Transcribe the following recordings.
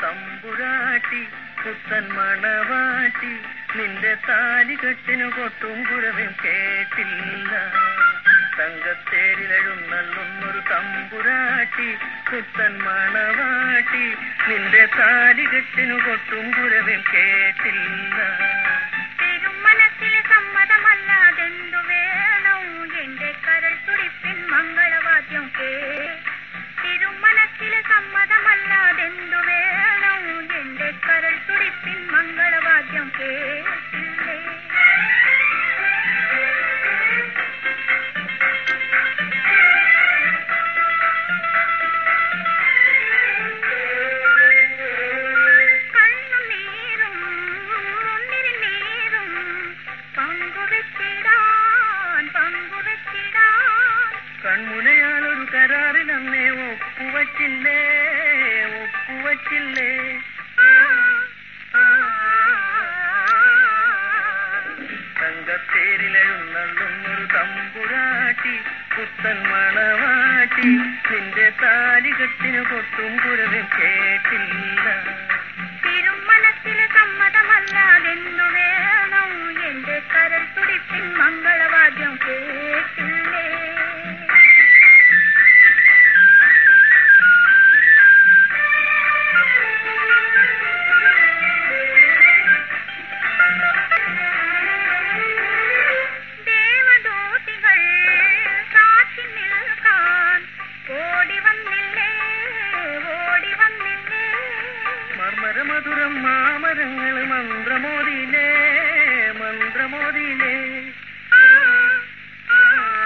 തമ്പുരാട്ടി പുത്തൻ മണവാട്ടി നിന്റെ താലികെട്ടിനു കൊട്ടും കുരവും കേട്ടില്ല തങ്കത്തേരിലെഴുന്നള്ളുന്നൊരു തമ്പുരാട്ടി പുത്തൻ മണവാട്ടി നിന്റെ താലികെട്ടിനു കൊട്ടും കുരവും കേട്ടില്ല തിരുമനസ്സിൽ സമ്മതമല്ലാതെന്തു വേണം എന്റെ കരൾ തുടിപ്പിൻ മംഗളവാദ്യം കേ തിരുമനസ്സിൽ സമ്മതമല്ലാതെന്തു വേണം എന്റെ കരൾ തുടിപ്പിൻ മംഗളവാദ്യം കേട്ടില്ലേ കണ്ണുനീരും മുന്നിരുന്നീരും പങ്കുവെച്ചിടാൻ പങ്കുവെച്ചിടാൻ കൺമുനയാലൊരു കരാറിൽ അന്നേ ഒപ്പുവച്ചില്ലേ ഒപ്പുവച്ചില്ലേ ആ, ആ, തങ്കത്തേരിലെഴുന്നള്ളുന്നൊരു തമ്പുരാട്ടി പുത്തൻ മണവാട്ടി നിന്റെ താലികെട്ടിനു കൊട്ടും കുരവും കേട്ടില്ല തിരുമനസ്സിൽ സമ്മതമല്ലാതെന്തു വേണം എന്റെ കരൾ തുടിപ്പിൻ മംഗളവാദ്യം കേട്ടില്ലേ ദേവദൂതികൾ സാക്ഷി നിൽക്കാൻ ഓടി വന്നില്ലേ ഓടി വന്നില്ലേ മർമരമധുരം മാമരങ്ങൾ മന്ത്രമോദിയിലേ മന്ത്രമോദിയിലേ ആ, ആ,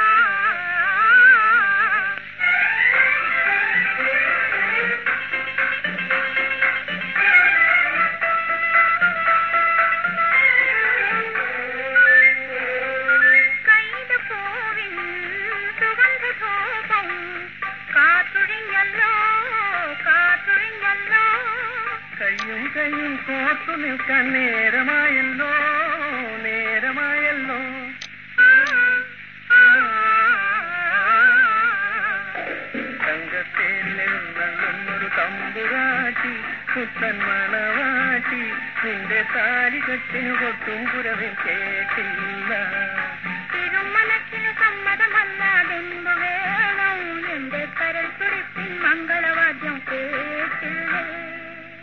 കൈതപ്പൂവിൻ സുഗന്ധധൂപം കാത്തുഴിഞ്ഞല്ലോ കാത്തുഴിഞ്ഞല്ലോ കയ്യും കയ്യും കോർത്തു നിൽക്കാൻ നേരമായല്ലോ നേരമായല്ലോ ആ, ആ, തങ്കത്തേരിലെഴുന്നള്ളുന്നൊരു തമ്പുരാട്ടി പുത്തൻ മണവാട്ടി നിന്റെ താലികെട്ടിനു കൊട്ടും കുരവും കേട്ടില്ല